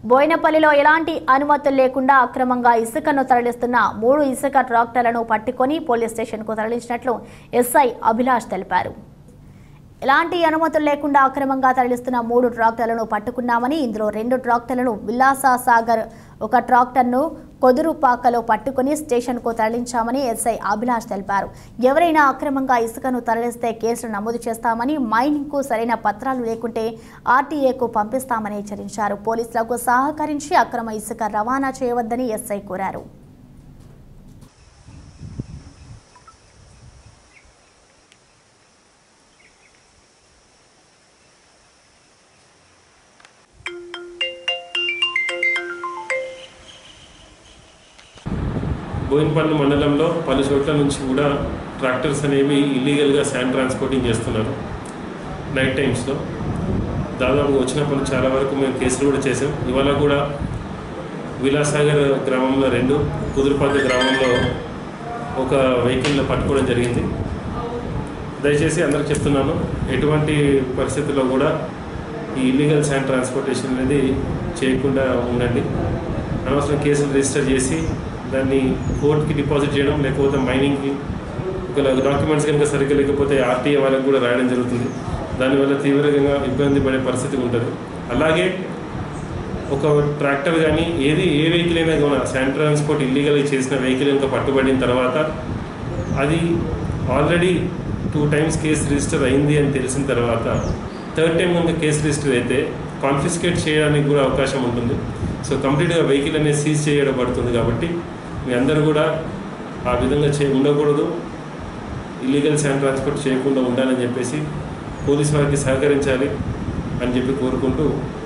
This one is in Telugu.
బోయినపల్లిలో ఎలాంటి అనుమతులు లేకుండా అక్రమంగా ఇసుకను తరలిస్తున్న మూడు ఇసుక ట్రాక్టర్లను పట్టుకొని పోలీస్ స్టేషన్కు తరలించినట్లు ఎస్ఐ అభిలాష్ తెలిపారు ఎలాంటి అనుమతులు లేకుండా అక్రమంగా తరలిస్తున్న మూడు ట్రాక్టర్లను పట్టుకున్నామని ఇందులో రెండు ట్రాక్టర్లను విలాసా సాగర్ ఒక ట్రాక్టర్ను కొదురుపాకలో పట్టుకుని స్టేషన్కు తరలించామని ఎస్ఐ అభిలాష్ తెలిపారు ఎవరైనా అక్రమంగా ఇసుకను తరలిస్తే కేసులు నమోదు చేస్తామని మైనింగ్కు సరైన పత్రాలు లేకుంటే ఆర్టీఏకు పంపిస్తామని హెచ్చరించారు పోలీసులకు సహకరించి అక్రమ ఇసుక రవాణా చేయవద్దని ఎస్ఐ కోరారు బోయినపల్లి మండలంలో పలు చోట్ల నుంచి కూడా ట్రాక్టర్స్ అనేవి ఇల్లీగల్గా శాండ్ ట్రాన్స్పోర్టింగ్ చేస్తున్నారు నైట్ టైమ్స్లో దాదాపు వచ్చినప్పుడు చాలా వరకు మేము కేసులు కూడా చేసాం ఇవాళ కూడా విలాసాగర్ గ్రామంలో రెండు కుదురుపాక గ్రామంలో ఒక వెహికల్లో పట్టుకోవడం జరిగింది దయచేసి అందరికి చెప్తున్నాను ఎటువంటి పరిస్థితుల్లో కూడా ఈ ఇల్లీగల్ శాండ్ ట్రాన్స్పోర్టేషన్ అనేది చేయకుండా ఉండండి అనవసరం కేసులు రిజిస్టర్ చేసి దాన్ని కోర్టుకి డిపాజిట్ చేయడం లేకపోతే మైనింగ్కి ఒకవేళ డాక్యుమెంట్స్ కనుక సరిగ్గా లేకపోతే ఆర్టీఏ వాళ్ళకి కూడా రాయడం జరుగుతుంది దానివల్ల తీవ్రంగా ఇబ్బంది పడే పరిస్థితి ఉంటుంది అలాగే ఒక ట్రాక్టర్ కానీ ఏది ఏ వెహికల్ అయినా కూడా శాండ్ ట్రాన్స్పోర్ట్ ఇల్లీగల్గా చేసిన వెహికల్ కనుక పట్టుబడిన తర్వాత అది already two times case register అయింది అని తెలిసిన తర్వాత థర్డ్ టైం కనుక కేసు రిజిస్టర్ అయితే కాన్ఫిస్కేట్ చేయడానికి కూడా అవకాశం ఉంటుంది సో కంప్లీట్గా వెహికల్ అనేది సీజ్ చేయడం పడుతుంది కాబట్టి మీ అందరూ కూడా ఆ విధంగా చే ఉండకూడదు ఇల్లీగల్ శాండ్ ట్రాన్స్పోర్ట్ చేయకుండా ఉండాలని చెప్పేసి పోలీస్ వారికి సహకరించాలి అని చెప్పి కోరుకుంటూ